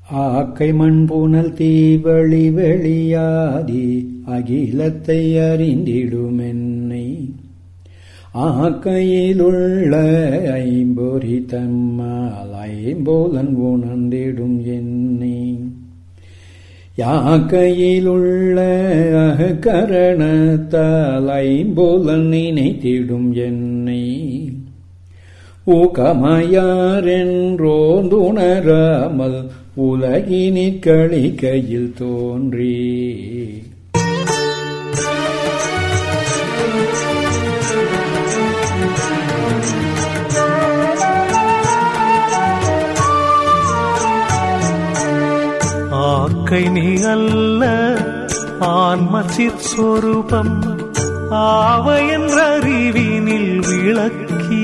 ஆக்கை மண்புனல் தீவழி வெளியாதி அகிலத்தை அறிந்திடுமென்னை ஆக்கையிலுள்ள ஐம்பொறி தம்மால் ஐம்போலன் உணர்ந்திடும் என்னை யாக்கையிலுள்ள அகரணத்தால் ஐம்போலன் நினைத்திடும் என்னை ஊக்கமாயாரென்றோந்துணராமல் உலகினிற் கழிக்கையில் தோன்றி ஆக்கை நீ அல்ல ஆன்மசிற் சொரூபம் ஆவ என்ற அறிவினில் விளக்கி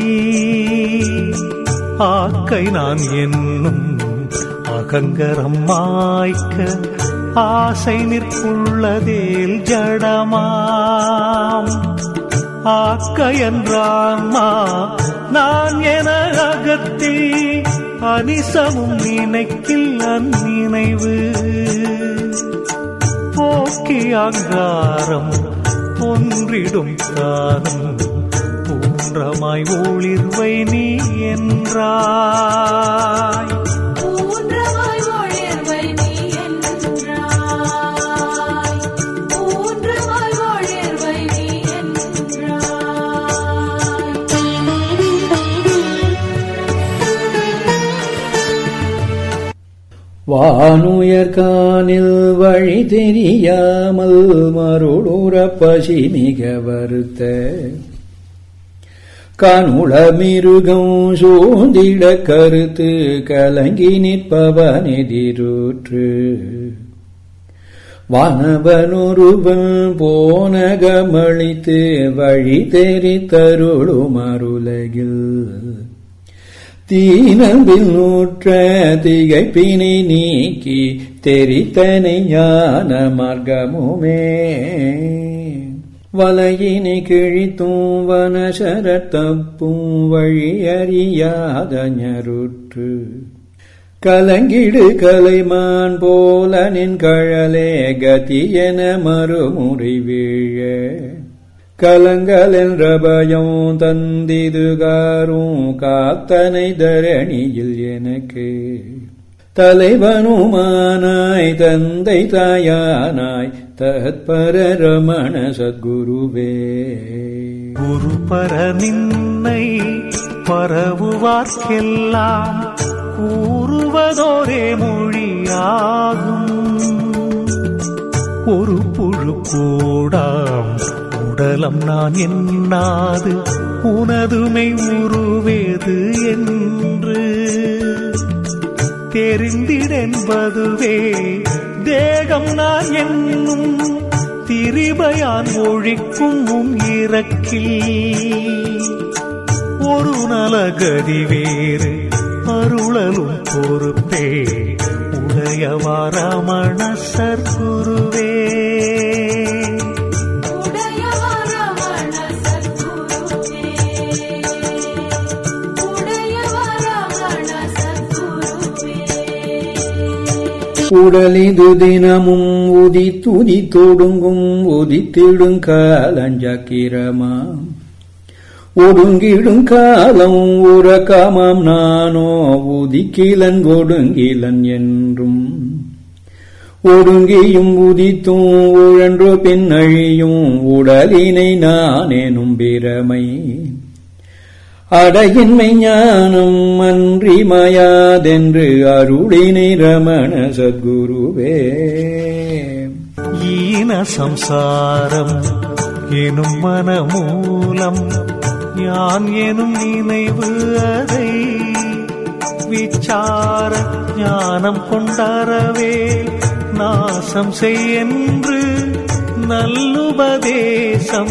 ஆக்கை நான் என்னும் அகங்கரம் மாய்க்க ஆசை நிற்குள்ளதேல் ஜடமாம் ஆக்க என்றான்மா நான் என அகத்தில் அனிசமும் நினைக்கில் அந்நினைவு போக்கி அங்காரம் ஒன்றிடும் தானும் பூன்றமாய் ஒளிர்வை நீ என்றாய் ஊன்றமாய் ஒளிர்வை நீ என்றாய் ஊன்றமாய் ஒளிர்வை நீ வானுயர்கானில் வழி தெரியாமல் மருளுற பசி மிக வருத்த கனுளமிருகம் சூழ்ந்திட கருத்து கலங்கி நிற்பவனெதிரூற்று வானவனொருவன் போனகமளித்து வழி தெரித்தருளும் அருலகில் தீனம்பில் நூற்ற திகைப்பினை நீக்கி தெரித்தனை ஞான மார்க்கமுமே வலையினை கிழித்தும் வனசரத்தப்பும் வழி அறியாத ஞருற்று கலங்கிடு கலைமான் போல நின் கழலே கதி என மறுமுறை வீழ கலங்கலென்ற பயம் தந்திதுகாரும் காத்தனை தரணியில் எனக்கு தலைவனுமானாய் தந்தை தாயானாய் தத்பர ரமண சத்குருவே குருபர நின்னை பரவுவார்க்கெல்லாம் கூறுவதோரே மொழியாகும் ஒரு புழு கூடாம் உடலம் நான் எண்ணாது உனதுமை உருவேது என்று தெரிந்திடென்பதுவே தேகம் நான் என்னும் திரிபயான் ஒழிக்கும் உன் இறக்கில் ஒரு நலகதி வேறு அருளலும் பொறுப்பே உடையவாரமண சற்குருவே உடையவரமண சத்குருவே உடையவரமண சத்குருவே உடலிது தினமும் உதித்துதி தொடுங்கும் உதித்திடும் காலஞ்சக்கிரமாம் ஒடுங்கிடும் காலம் உறக்கமாம் நானோ உதிக்கிலன் ஒடுங்கிலன் என்றும் ஒடுங்கியும் உதித்தும் உழன்றோ பின்னழியும் உடலினை நானேனும் பிரமை அடையின்மை ஞானம் அன்றி மயாதென்று அருளினை ரமண சத்குருவே ஈன சம்சாரம் எனும் மனமூலம் யான் எனும் நினைவு அதை விச்சார ஞானம் கொண்டறவே நாசம் செய்யென்று நல்லுபதேசம்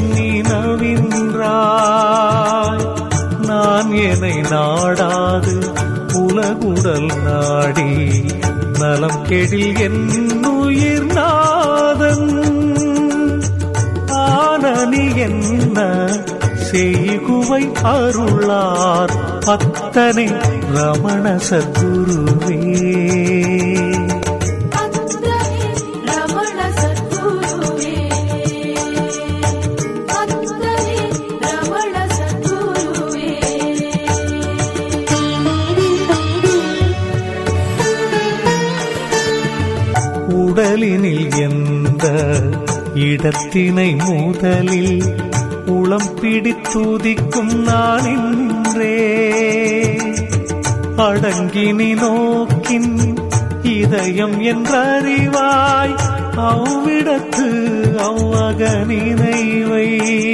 நினவின்றாய் நான் என்னை நாடாது உலகுடல் நாடி நலம் கெடில் என்னுயிர் நாதன் ஆனனி என்ன செய்குவை அருளார் அத்தனை ரமண சத்குருவே உடலினில் எந்த இடத்தினை முதலில் உளம் பிடித்துதிக்கும் நான் இன்றே அடங்கினி நோக்கின் இதயம் என்றறிவாய் அவ்விடத்து அவ்வக நினைவை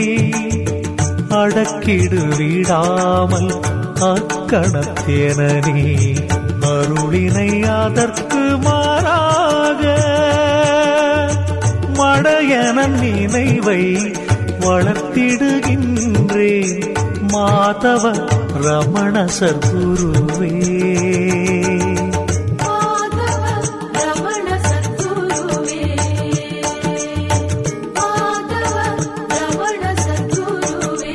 அடக்கிடு விடாமல் அக்கணத்தேன நீ அருளினை அதற்கு மாறாக மடையன நினைவை வளர்த்திடுகின்றேன் மாதவ ரமண சர்க்குருவே மாதவ ரமண சத்குருவே மாதவ ரமண சத்குருவே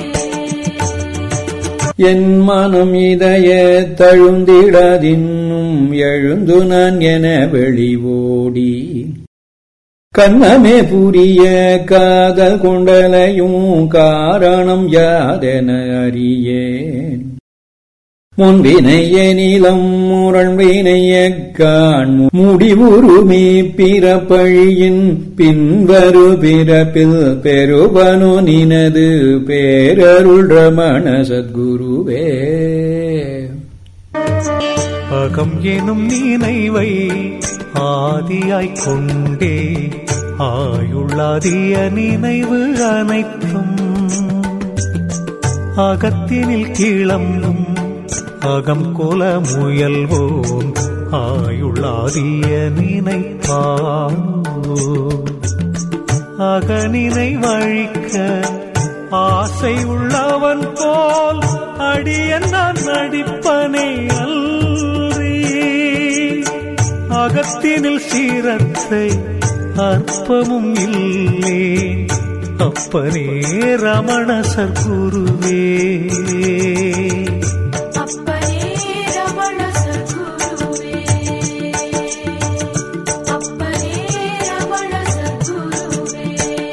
என் மனம் இதய தழுந்திடாதின்னும் எழுந்து நான் என வெளிவோடி கண்ணமே புரிய காதல் கொண்டலையும் காரணம் யாதென அறியேன் முன்வினைய நிலம் முரண்வினைய காண் முடிவுருமி பிறப்பழியின் பின்வரு பிறப்பில் பெருவனு நினது பேரருள் ரமண சத்குருவே அகம் எனும் நினைவை ஆதியாய்க் கொண்டே ஆயுள்ளாதிய நினைவு அனைத்தும் அகத்தினில் கிளம்பும் அகம் கொல முயல்வோம் ஆயுள்ளாதிய நினைப்பானோ அகனினை வழிக்க ஆசை உள்ளவன் போல் அடியன் நான் நடிப்பனே அல்றி அகத்தினில் சீரத்தை அற்பமும் இல்லே அப்பனே ரமண சர்க்குருவே அப்பனே ரமண சத்குருவே அப்பனே ரமண சத்குருவே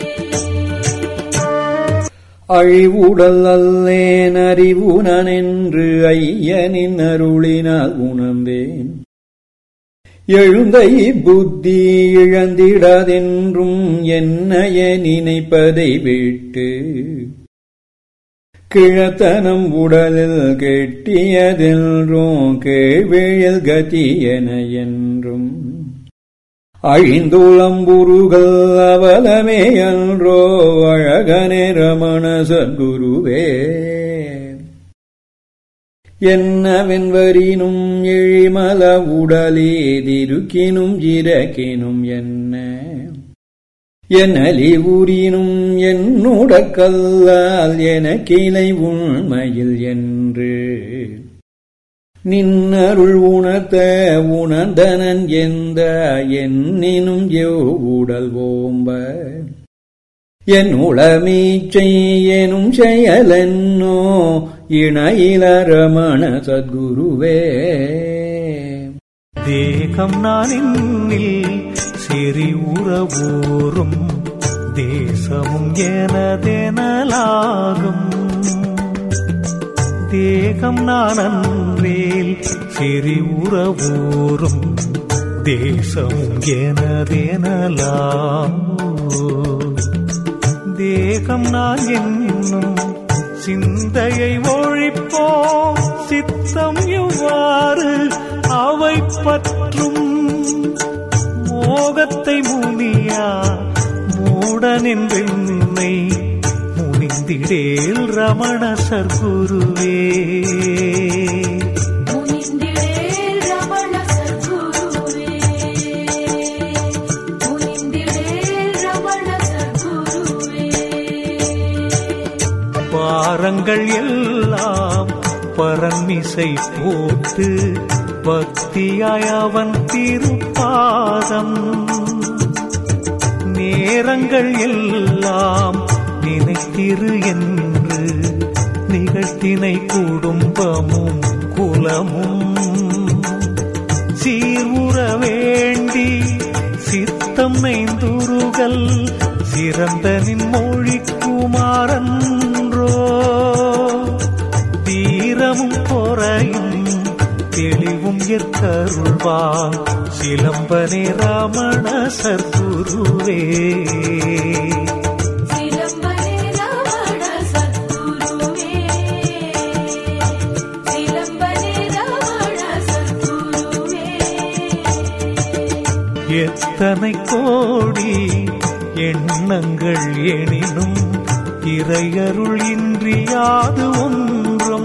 அழிவுடல் அல்லேன் அறிவுணன் என்று ஐயனின் அருளினால் உணர்ந்தேன் எழுந்த இப்புத்தி இழந்திடாதென்றும் என்னைய நினைப்பதை விட்டு கிழத்தனம் உடலில் கெட்டியதென்றும் கேழ்விழில் கதியென என்றும் அழிந்துளம்புருகள் அவலமே அன்றோ அழகனே ரமண சத்குருவே என்னவென்வரினும் எழிமல உடலேதிருக்கினும் இறக்கினும் என்ன என்னலி உரினும் என்னுடக்கல்லால் எனக்கிளை உண்மையில் என்று நின்னருள் உணர்த்த உணர்ந்தனன் எந்த என்னினும் எவ்வுடல் ஓம்ப என் உளமீச்சை எனும் செயலென்னோ இணையில ரமண சத்குருவே தேகம் நான் இன்னில் சிறி உறவூரும் தேசமும் எனதெனலாகும் தேகம் நான் அன்றேல் சிறி உறவூரும் தேசமும் எனதெனலாகும் தேகம் நான் என்னும் சிந்தையை ஒழிப்போ சித்தம் எவ்வாறு அவை பற்றும் மோகத்தை முனியா மூடனென்றென்னை முனிந்திடேல் ரமண சர்க்குருவே முனிந்திடேல் ரமண சத்குருவே முனிந்திடேல் ரமண சத்குருவே பாரங்கள் எல்லாம் பரமிசை போட்டு பக்தியாய் அவன் திருப்பாதம் நேரங்கள் எல்லாம் நினைத்திரு என்று நிகழ்த்தினை குடும்பமும் குலமும் சீர்வுற வேண்டி சித்தம் நைந்துருகல் சிறந்தனின் மொழி குமாரன்றோ தீரமும் பொறையும் தெளிவும் உயர்த்தருள்வான் சிலம்பனே ரமண சத்குருவே சிலம்பனே ரமண சத்குருவே சிலம்பனே ரமண சத்குருவே எத்தனை கோடி எண்ணங்கள் எனினும் இறையருள் இன்றியாது ஒன்றும்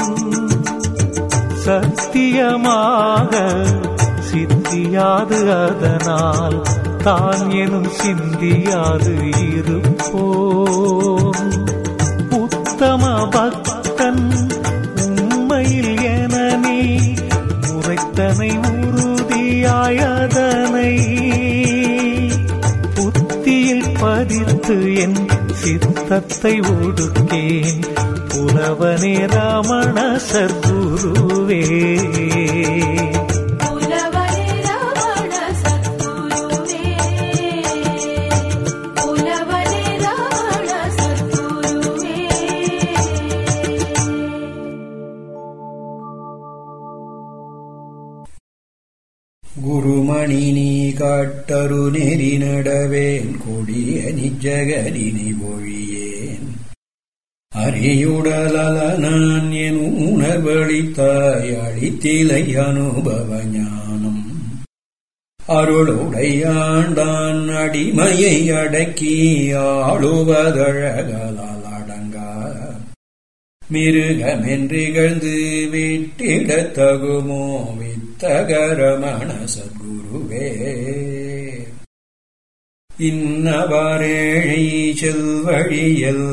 சத்தியமாக சித்தியாது அதனால் தான் எனும் சிந்தியாது இருப்போம் உத்தம பக்தன் உண்மையில் என நீ உரைத்தனை உறுதியாயதனை புத்தியில் பதித்து என் சித்தத்தை ஒடுக்கேன் புலவனே ரமண சத்குருவே புலவனே ரமண சத்குருவே புலவனே ரமண சத்குருவே குருமணி நீ காட்டரு நெறி நடவேன் கொடிய நிஜகரினை ஒழியேன் அறியுடலல நான் என் உணர்வழித்தாய் அழித்திலை அனுபவ ஞானம் அருளுடையாண்டான் அடிமையை அடக்கி ஆளுவதழகலால் அடங்கா மிருகமென்றிகழ்ந்து விட்டிடத் தகுமோ வித்தகரமண சத்குருவே இன்னவரேழை செல்வழி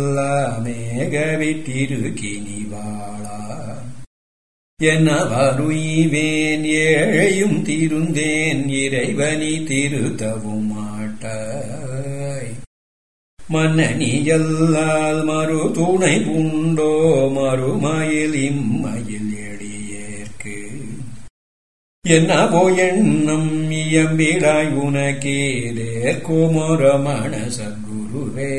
எல்லாமேகவிட்டிருக்கினி வாழா என்னவருய்வேன் ஏழையும் திருந்தேன் இறைவனி திருத்தவும் மாட்டாய் மன்னனி எல்லால் மறு துணை புண்டோ மறுமயில் இம்மயில் எளியேற்கு என்ன போயெண்ணம் இயம்பிடாய் உனக்கேதேற்குமொரமண சத்குருவே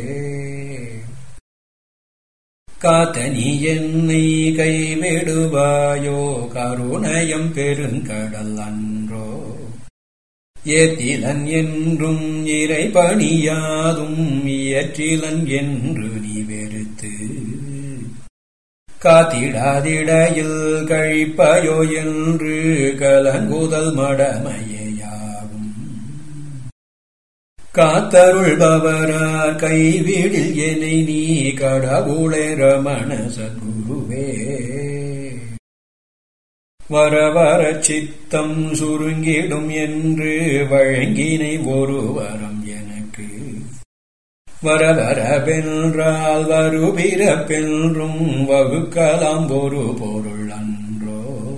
காத்தனி என்னை கைவிடுவாயோ கருணயம் பெருங்கடல் அன்றோ ஏத்திலன் என்றும் இறை பணியாதும் இயற்றிலன் என்று நீ வெறுத்து காத்திடாதிடையில் கழிப்பயோ என்று கலங்குதல் மடமையாகும் காத்தருள்பவரார் கைவிடில் என்னை நீ கடவுளே ரமண சத்குருவே வர வர சித்தம் சுருங்கிடும் என்று வழங்கினை ஒரு வரம் எனக்கு வர வரவென்றால் வருபிறப்பென்றும் வகுக்கலாம் ஒரு பொருள் அன்றோ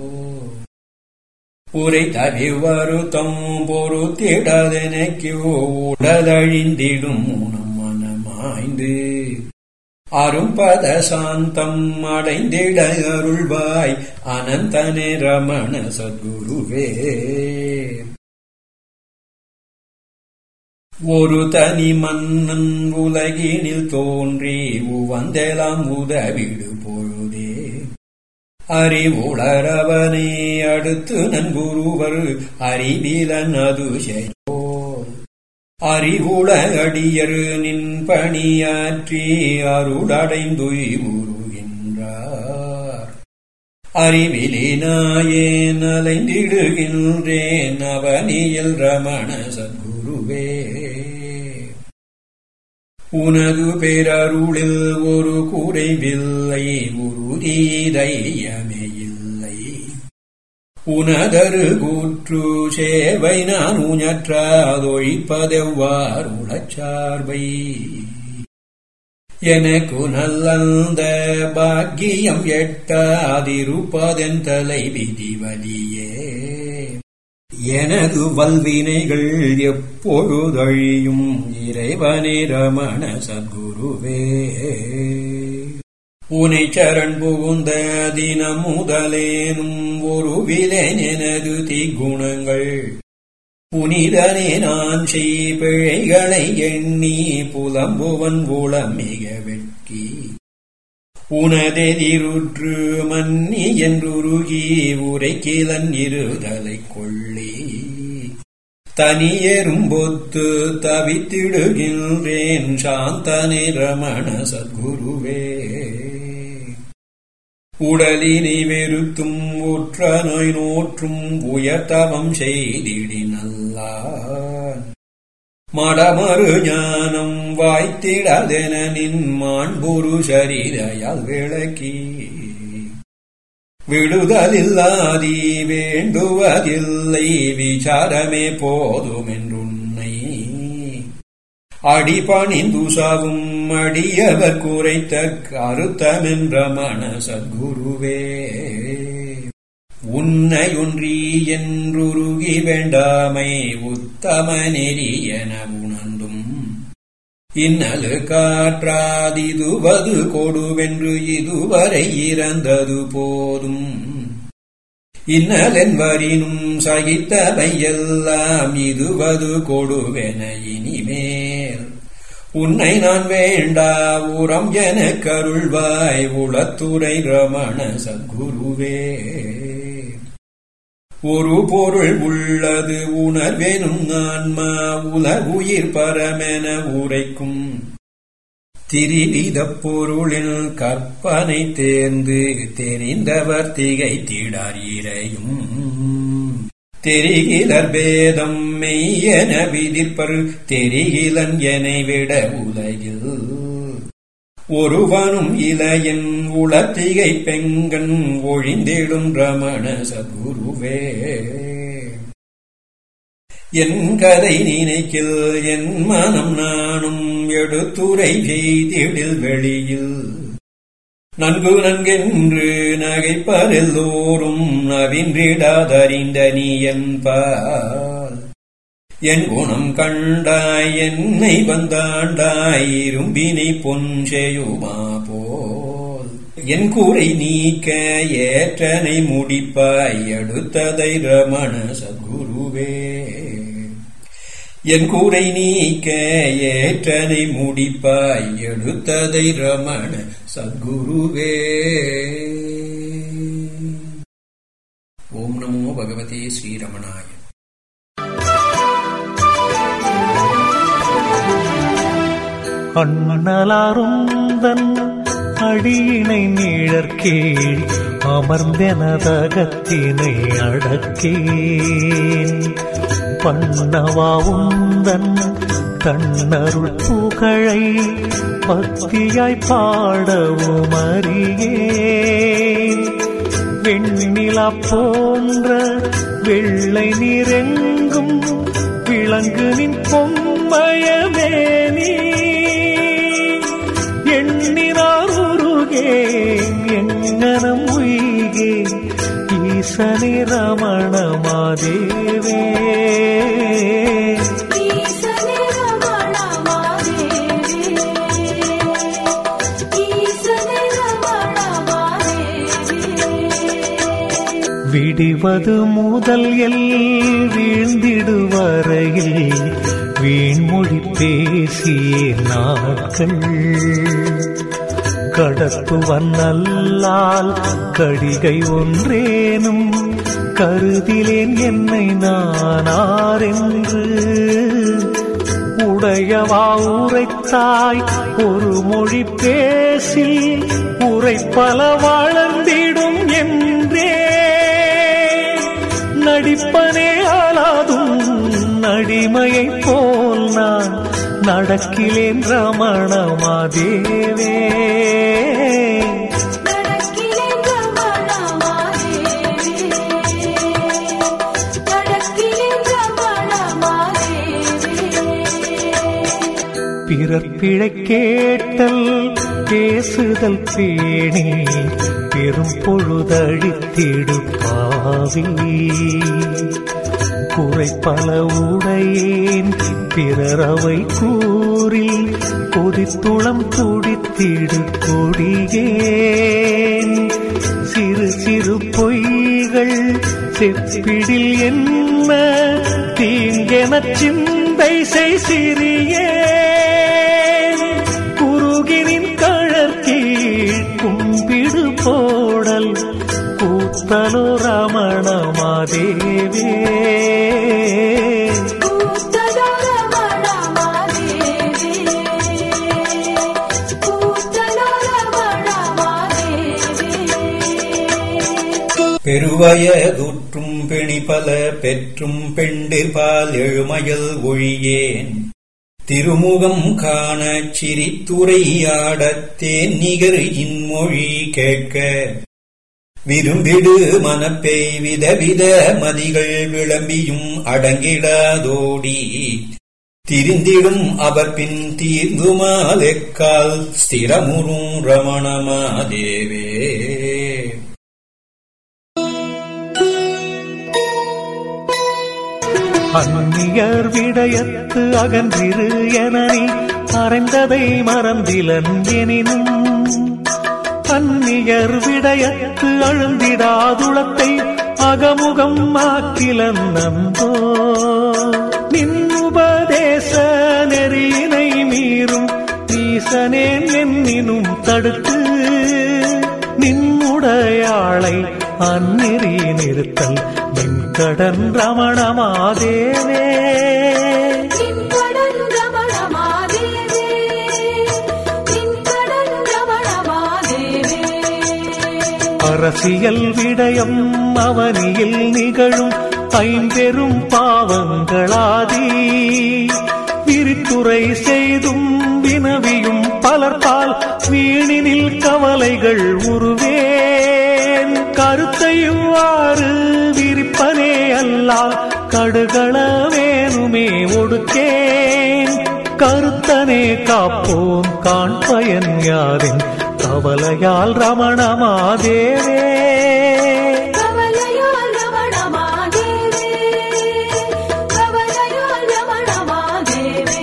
உரை தவி வருத்தம் பொறுத்திடதெனக்கு உடலழிந்திடும் உணம் மனமாய்ந்து அரும்பத சாந்தம் அடைந்திட அருள்வாய் அனந்தனே ரமண சத்குருவே ஒரு தனி மன்னன் உலகினில் தோன்றி உவந்தெலாம் உதவிடு பொழுதே அறிவுளரவனே அடுத்து நன்குருவர் அறிவிலன் அதுஷயோ அறிவுள அடியரு நின் பணியாற்றி அருளடைந்துய்வுறுகின்றார் அறிவிலினாயேன் அலைந்திடுகின்றேன் அவனியல் ரமண சத்குருவே உனது பேரருளில் ஒரு குறைவில்லை உறுதியமையில்லை உனதரு கூற்று சேவை நான் உஞற்றாதொழிப்பதெவ்வாறு உளச்சார்பை எனக்கு நல்லந்த பாக்கியம் எட்டாதிருப்பதென் தலை விதி வலியே எனது வல்வினைகள் எப்பொழுதழியும் இறைவனே ரமண சத்குருவே உனை சரண் புகுந்த தினம் முதலேனும் ஒரு விலேன் எனது தீக்குணங்கள் புனிதனே நான் செய் பிழைகளை எண்ணி புலம்புவன் உளம் மிக வெட்கி உனதெதிருற்று மன்னி என்றுருகி உரைக்கிலன் இருதலை கொள்ளி தனியெரும்பொத்து தவித்திடுகின்றேன் சாந்தனே ரமண சத்குருவே உடலினை வெறுத்தும் உற்ற நோய் நோற்றும் உயர்த்தவம் செய்திடி நல்லான் மடமறு ஞானம் வாய்த்திடதென நின் மாண்புரு சரீரையால் விளக்கி விடுதலில்லாதி வேண்டுவதில்லை விசாரமே போதுமென்றுன்னை அடிபணிந்துசாவும் அடியவர் குறைத்த கருத்தமென்ற மன சத்குருவே உன்னையொன்றி என்றுருகி வேண்டாமை உத்தம நெறி என உணர்ந்தும் இன்னலு காற்றாதிதுவது கொடுவென்று இதுவரை இறந்தது போதும் இன்னலென் வரினும் சகித்தவையெல்லாம் இதுவது கொடுவென இனிமேல் உன்னை நான் வேண்டா உரம் என கருள்வாய் உளத்துறை ரமண சத்குருவே ஒரு பொருள் உள்ளது உணர்வேனும் ஆன்மா உலகுயிர் பரமென உரைக்கும் திரிவித பொருளில் கற்பனை தேர்ந்து தெரிந்தவர் திகைத்திடார் இறையும் தெரிகிலர் பேதம் மெய்யென விதிப்பர் தெரிகிலன் என விட உலகில் ஒருவனும் இளையன் உளத்திகை பெங்கன் ஒழிந்திடும் ரமண சத்குருவே என் கதை நினைக்கில் என் மனம் நானும் எடுத்துரை செய்திடில் வெளியில் நன்கு நன்கென்று நகைப்பரெல்லோரும் நவின்றிடாதறிந்த நீ என்பால் என் குணம் கண்டாய் என்னை வந்தாண்டாய் இரும்பினை பொன்செயுமா போல் என் கூரை நீக்க ஏற்றனை முடிப்பாய் அடுத்ததை ரமண சத்குருவே என் கூரை நீக்க ஏற்றனை முடிப்பாய் எடுத்ததை ரமண சத்குருவே ஓம் நமோ பகவதே ஸ்ரீரமணாய அண்ணலாருந்தன் அடியினை நீழற்கீழ் அமர்ந்தெனதகத்தினை அடக்கேன் பண்ணவா உந்தன் தன்னருள் புகழை பக்தியாய் பாடவும் அறியேன் வெண்ணிலா போன்ற வெள்ளை நிறெங்கும் விளங்கு நின் பொம்மயமே நீ எண்ணினார் உருகே எங்கனம் உய்கே ஈசனே ரமண மாதேவே ஈசனே ரமண மாதேவே ஈசனே ரமண மாதேவே விடிவது முதல் எல் வீழ்ந்திடுவரையில் வீண்மொழி பேசிய நாட்கள் கடத்துவன் நல்லால் கடிகை ஒன்றேனும் கருதிலேன் என்னை நானாரென்று உடையவா உரைத்தாய் ஒரு மொழி பேசில் உரைப்பல வளர்ந்திடும் என்றே நடிப்பனே ஆளாதும் நடிமையைப் போல் நான் நடக்கிலேன் ரமண மாதேவே நடக்கிலேன் ரமண மாதேவே நடக்கிலேன் ரமண மாதேவே பிறர் பிழை கேட்டல் பேசுதல் பேணி பெரும் பொழுதழித்திடு பாவி குறைப்பல உடையேன் பிறரவை கூறில் கொதித்துளம் துடித்திடு கொடியேன் சிறு சிறு பொய்கள் செப்பிடில் என்ன தீங்கெனச் சிந்தை செய் சிறியேன் குருகினின் கழற்கீழ் பூத்தலோ ரமண மாதேவே பூத்தலோ ரமண மாதேவே பூத்தலோ ரமண மாதேவே பெருவயதுற்றும் பெணிபல பெற்றும் பெண்டிற்பால் எழுமயல் ஒழியேன் திருமுகம் காணச் சிரித்துரையாடத் தேன்நிகர் இன்மொழி கேட்க விரும்பிடு மனப்பெய் விதவித மதிகள் விளம்பியும் அடங்கிடாதோடி திரிந்திடும் அவர் பின் தீர்ந்துமாலெக்கால் ஸ்திரமுறும் ரமணமாதேவே அந்நியர் விடயத்து அகன்றிரு என நீ அறைந்ததை மறந்திலன் எனினும் அந்நியர் விடயத்து அழுந்திடாதுளத்தை அகமுகம் ஆக்கிலன் நந்தோ நின் உபதேச நெறியினை மீறும் ஈசனேன் என்னினும் தடுத்து நின்னுடையாளை அந்நெறி நிறுத்தல் நின் கடன் ரமணமாதேவே நின்கடன் ரமண மாதேவே நின்கடன் ரமண மாதேவே அரசியல் விடயம் அவனியில் நிகழும் ஐம்பெரும் பாவங்களாதி விரித்துரை செய்தும் வினவியும் பலர்பால் வீணினில் கவலைகள் உருவேன் கருத்தை இவ்வாறு விரிப்பனே அல்லால் கடுகள வேணுமே ஒடுக்கேன் கருத்தனே காப்போம் காண்பயன் யாரின் கவலையால் ரமணமாதேவே கவலையோ ரமண மாதேவே கவலையோ ரமண மாதேவே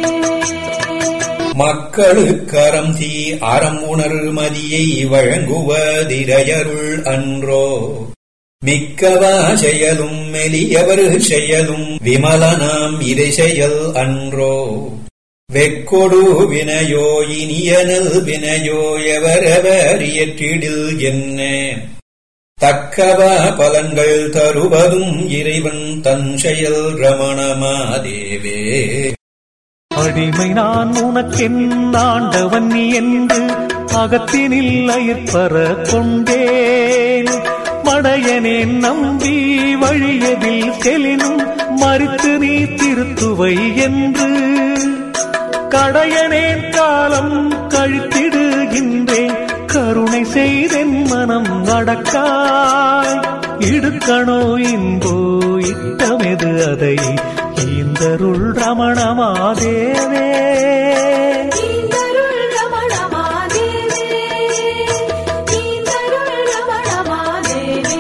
மக்களுக்கறம் தீ அறம் உணர் மதியை வழங்குவதிரையருள் அன்றோ மிக்கவா செயலும் மெலியவர் செயலும் விமலனாம் இறை செயல் அன்றோ வெக்கொடு வினையோ இனியனல் வினையோ எவரவர் இயற்றிடில் என்ன தக்கவா பலன்கள் தருவதும் இறைவன் தன் செயல் ரமணமாதேவே அடிமை நான் உனக்கென் ஆண்டவன் நீ என்று அகத்தினில் அயற்பற கொண்டேன் மடையனேன் நம்பி வழியதில் செலினும் மறித்து நீ திருத்துவை என்று கடையனேன் காலம் கழித்திடுகின்றேன் கருணை செய்தென் மனம் அடக்காய் இடுக்கணோ இன்போ இட்டமெது அதை ஈந்தருள் ரமணமாதேவே நீந்தருள் ரமண மாதேவே நீந்தருள் ரமண மாதேவே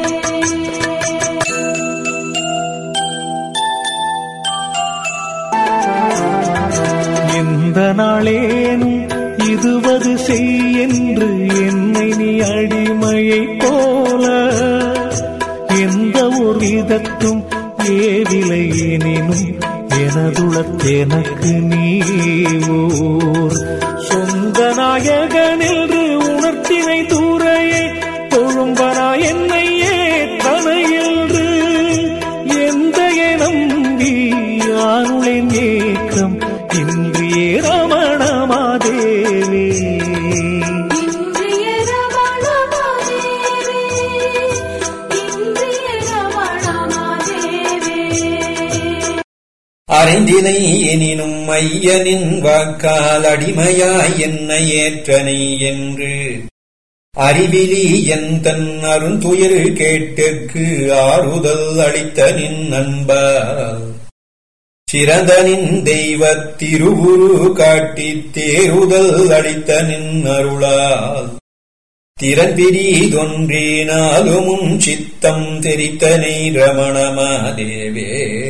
எந்த நாளேனும் இதுவது செய் என்று என்னை நீ அடிமையை போல எந்த ஒரு விதத்தும் ஏவிலை எனினும் எனதுளத்தெனக்கு நீ ஓர் சொந்த நாயகனென்று உணர்த்தினை தூரையை தொழும்பனா என்னை ஏற்றனை என்று எந்த நம்பி அருளின் ஏக்கம் இன்றியே ரமணமாதேவே இன்றிய ரமண மாதேவே இன்றிய ரமண மாதேவே அறிந்தினை எனினும் ஐயனின் வாக்கால் அடிமையாய் என்னை ஏற்றனை என்று அறிவிலி என் தன் அருந்துயிர் கேட்டுக்கு ஆறுதல் அளித்த நின் நண்பால் சிறந்தனின் தெய்வத் திருவுரு காட்டித் தேறுதல் அளித்த நின் அருளால் திறன்பிரிதொன்றேனாலுமும் சித்தம் தெரித்தனை ரமணமாதேவே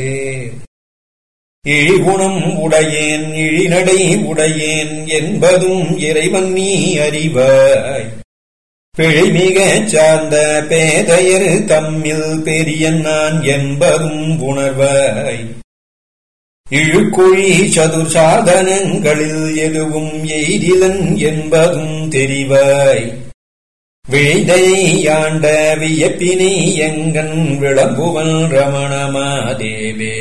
இழிகுணம் உடையேன் இழிநடை உடையேன் என்பதும் இறைவன் நீ அறிவாய் பிழைமிகச் சார்ந்த பேதையர் தம்மில் பெரியன் நான் என்பதும் உணர்வாய் இழுக்குழி சதுர் சாதனங்களில் எதுவும் எய்திலன் என்பதும் தெரிவாய் விழிதையை யாண்ட வியப்பினை எங்கன் விளம்புவன் ரமணமாதேவே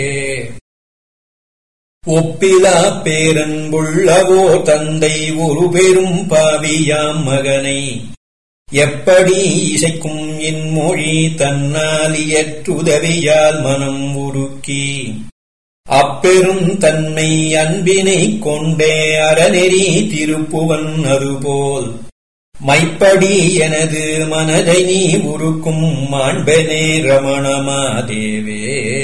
ஒப்பிலா பேரன்புள்ளவோ தந்தை ஒரு பெரும் பாவியாம் மகனை எப்படி இசைக்கும் என் மொழி தன்னால் இயற்றுதவியால் மனம் உருக்கி அப்பெரும் தன்மை அன்பினை கொண்டே அறநெறி திருப்புவன் அதுபோல் மைப்படி எனது மனதை நீ உருக்கும் மாண்பனே ரமணமாதேவே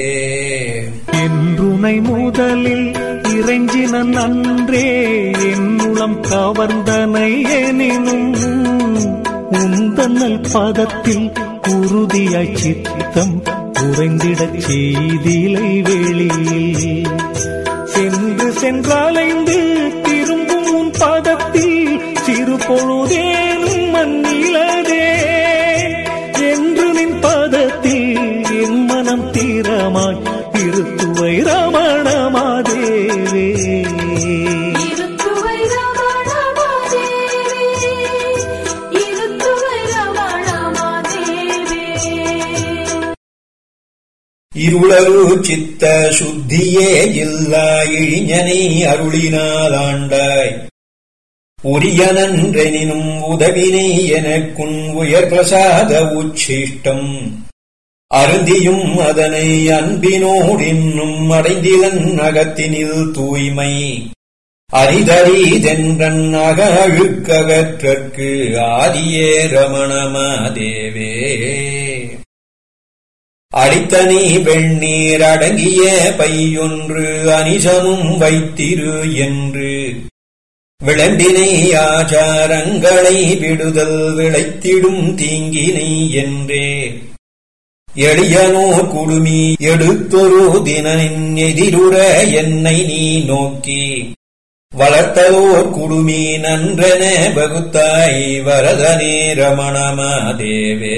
என்றுனை முதலில் இறைஞ்சினன் அன்றே என்னுளம் கவர்ந்தனை எனினும் உந்தன்னல் பதத்தில் உறுதியாய் சித்தம் உறைந்திடச் செய்திலை வெளியில் சென்று சென்றாலைந்து திரும்பும் உன் பதத்தில் சிறு பொழுதேனும் மண்ணிலதே என்று நின் பதத்தில் என் மனம் தீரமாய் இருத்துவை ரமணமாதேவே இருத்துவை ரமணமாதேவே இருத்துவை ரமணமாதேவே இருளரு சித்த சுத்தியே இல்லா இழிஞனை அருளினாலாண்டாய் உரியனன்றெனினும் உதவினை எனக்குன் உயர் பிரசாத உச்சிஷ்டம் அருந்தியும் அதனை அன்பினோடின்னும் அடைந்திலன் அகத்தினில் தூய்மை அரிதரிதென்றன் அக அழுக்ககற்றற்கு ஆதியே ரமணமாதேவே அடித்தனி வெண்ணீர் அடங்கிய பையொன்று அனிசமும் வைத்திரு என்று விளம்பினை ஆச்சாரங்களை விடுதல் விளைத்திடும் தீங்கினை என்றே எளியனோர் குடுமி எடுத்தொரு தினின் எதிருற என்னை நீ நோக்கி வளர்த்ததோர் குடுமி நன்றென வகுத்தாய் வரதனே ரமணமாதேவே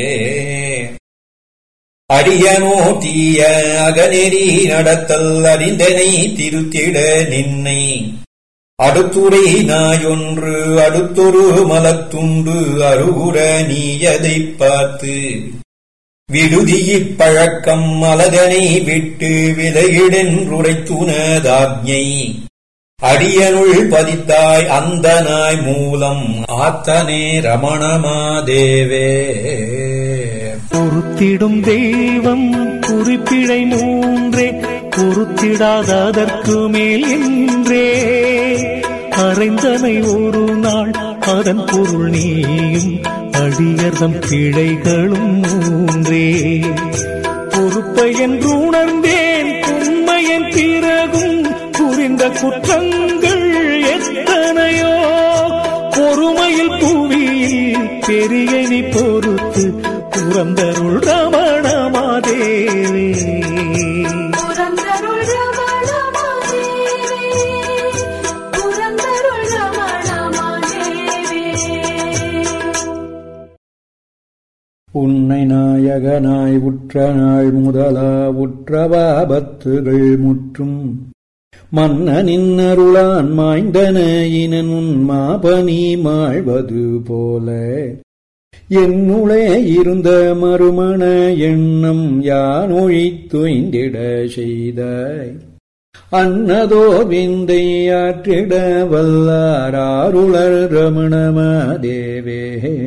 அடியனோ தீய அகநெறி நடத்தல் அறிந்தனை திருத்திட நின்னை அடுத்துரை நாயொன்று அடுத்தொரு மலத்துண்டு அருகுற நீயதைப் பார்த்து விடுதியிப் பழக்கம் மலதனை விட்டு விலகிடென்றுரைத்துனதாக்ஞை அடியனுள் பதித்தாய் அந்த நாய் மூலம் ஆத்தனே ரமணமாதேவே பொறுத்திடும் தெய்வம் குறிப்பிடை மூன்றே பொறுத்திடாததற்கு மேல் என்றே அறைந்தனை ஒரு நாள் அதன் பொருள் நீயும் அடியர்தம் பிழைகளும் மூன்றே பொறுப்பை என்று உணர்ந்தேன் உண்மையின் பிறகும் புரிந்த குற்றங்கள் எத்தனையோ பொறுமையில் புவியில் பெரியனி பொறுத்து புறந்தருள் ரமணமாதேவே புரந்தருள் ரமணமாதேவே புரந்தருள் ரமணமாதேவே உன்னை நாயகனாய் உற்ற நாள் முதலா உற்றவாபத்துகள் முற்றும் மன்னனின் அருளான் மாய்ந்தன இனன் உன் மாபனி மாழ்வது போல என்னுளே இருந்த மறுமண எண்ணம் யானொழி துய்ந்திட செய்தாய் அன்னதோ விந்தை ஆற்றிட வல்லாருளர் ரமணமாதேவே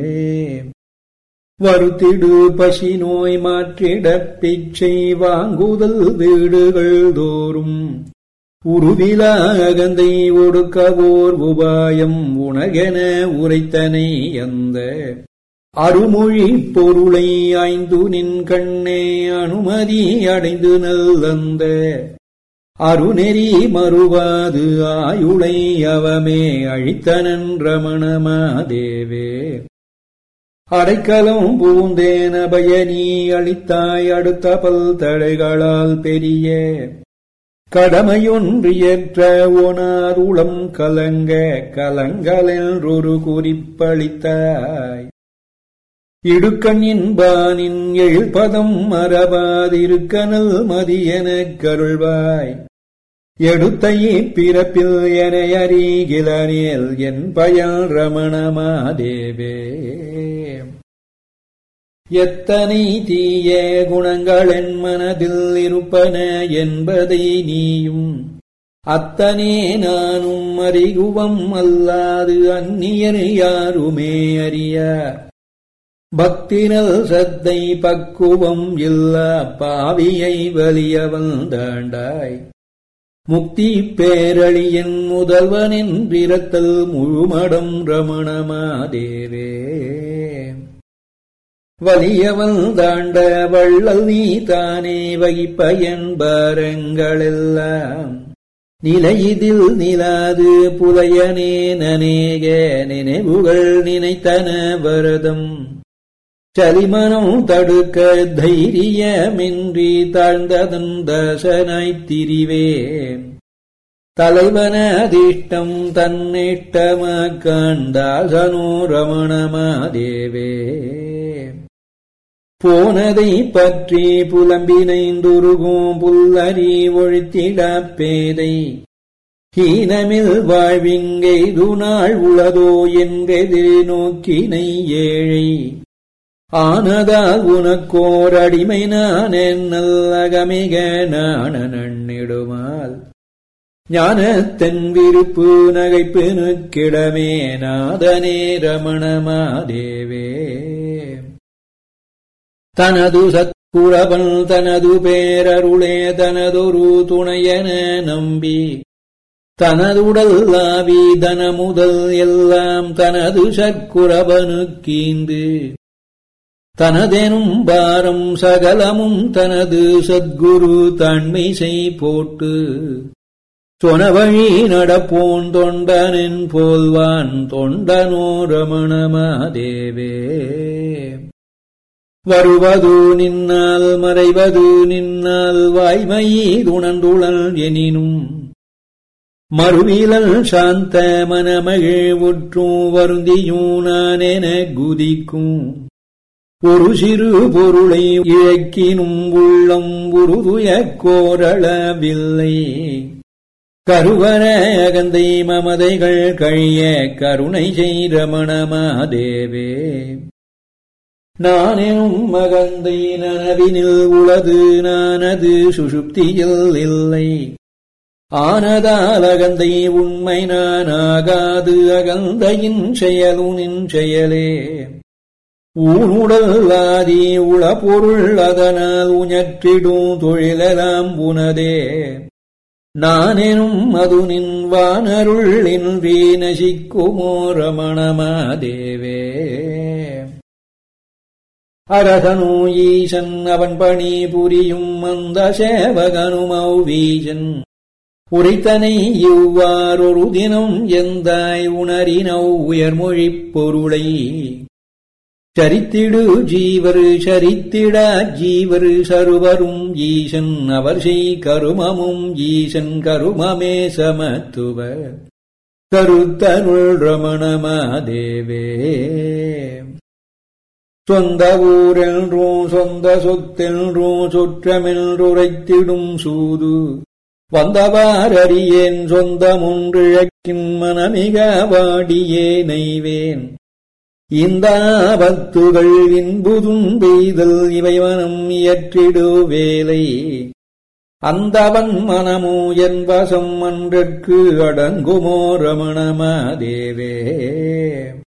வருத்திடு பசி நோய் மாற்றிடப் பிச்சை வாங்குதல் வீடுகள் தோறும் உருவிலா அகந்தை ஒடுக்கவோர் உபாயம் உணகென உரைத்தனை அந்த அருமொழி பொருளை ஆய்ந்து நின் கண்ணே அனுமதி அடைந்து நல்லந்த அருநெறி மறுவாது ஆயுளை அவமே அழித்தனன் ரமணமாதேவே அடைக்கலம் பூந்தேன பயனி அளித்தாய் அடுத்த பல் தடைகளால் பெரிய கடமையொன்றியற்ற ஒனாருளம் கலங்க கலங்கலென்றொரு குறிப்பளித்தாய் இடுக்கண் என்பானின் எழுபதம் மறவாதிருக்கனல் மதியெனக் கருள்வாய் எடுத்த இப்பிறப்பில் என அறிகிலனேல் என் பயல் ரமணமாதேவே எத்தனை தீய குணங்கள் என் மனதில் இருப்பன என்பதை நீயும் அத்தனே நானும் அறிகுவம் அல்லாது அந்நியர் யாருமே அறியார் பக்தினல் சத்தை பக்குவம் இல்லா பாவியை வலிய வந்தாண்டாய் முக்தி பேரழியின் முதல்வனின் பிறத்தல் முழுமடம் ரமணமாதேவே வலியவன் தாண்ட வள்ளல் நீ தானே வகிப்பயன் பாரங்களெல்லாம் நிலையிதில் நிலாது புலையனே நனேக நினைவுகள் நினைத்தன வரதம் சலிமனம் தடுக்க தைரியமின்றி தாழ்ந்ததன் தசனாய்த் திரிவேன் தலைவனதிஷ்டம் தன்னிட்டமாக்காண்டாசனோ ரமணமாதேவே போனதை பற்றி புலம்பினைந்துருகும் புல்லறி ஒழித்திடப் பேதை ஹீனமில் வாழ்விங்கெய்து நாள் உளதோ என்றெது நோக்கினை ஏழை ஆனதால் உனக்கோர் அடிமை நான் நல்லகமிக நாண நண்ணிடுமால் ஞானத்தன் விருப்பு நகைப்பினுக்கிடமே நாதனே ரமணமாதேவே தனது சத்குரவன் தனது பேரருளே தனதொரு துணையென நம்பி தனதுடல் ஆவி தனமுதல் எல்லாம் தனது சற்குரவனுக்கீந்து தனதெனும் பாரம் சகலமும் தனது சத்குரு தன்மை செய் போட்டு சொனவழி நடப்போன் தொண்டனின் போல்வான் தொண்டனோ ரமணமாதேவே வருவது நின்னால் மறைவது நின்னால் வாய்மையீதுணர்ந்துழல் எனினும் மறுவிலல் சாந்த மனமகிழ் உற்றும் வருந்தியும் நானென குதிக்கும் ஒரு சிறு பொருளை இழக்கினும் உள்ளம் உருதுய கோரளவில்லை கருவர அகந்தை மமதைகள் கழிய கருணை செய்ரமணமாதேவே நானெனும் மகந்தை நனவினில் உளது நானது சுசுப்தியில் இல்லை ஆனதால் அகந்தை உண்மை நான் ஆகாது அகந்தையின் செயலுனின் செயலே ஊனுடல் ஆதி உள பொருள் அதனால் உஞற்றிடும் தொழிலெல்லாம் உனதே நானெனும் அது நின் வானருள் இன்றி நசிக்குமோ ரமணமாதேவே அரசனு ஈசன் அவன் பணி புரியும் அந்த சேவகனுமௌ வீசன் உரைத்தனை இவ்வாறொரு தினம் எந்தாய் உணரினௌ உயர்மொழிப் பொருளை சரித்திடு ஜீவர் சரித்திட ஜீவர் சருவரும் ஈசன் அவர் செய் கருமமும் ஈசன் கருமமே சமத்துவ கருத்தருள் ரமணமாதேவே சொந்த ஊரென்றும் சொந்த சொத்தென்றும் சுற்றமென்றுரைத்திடும் சூது வந்தவாரறியேன் சொந்தமொன்றிழக்கின் மனமிக வாடியே நெய்வேன் இந்த பத்துகள் இன்புதும் பெய்தல் இவை மனம் இயற்றிடு வேலை அந்தவன் மனமோ என் வசம் அன்றற்கு அடங்குமோ ரமணமாதேவே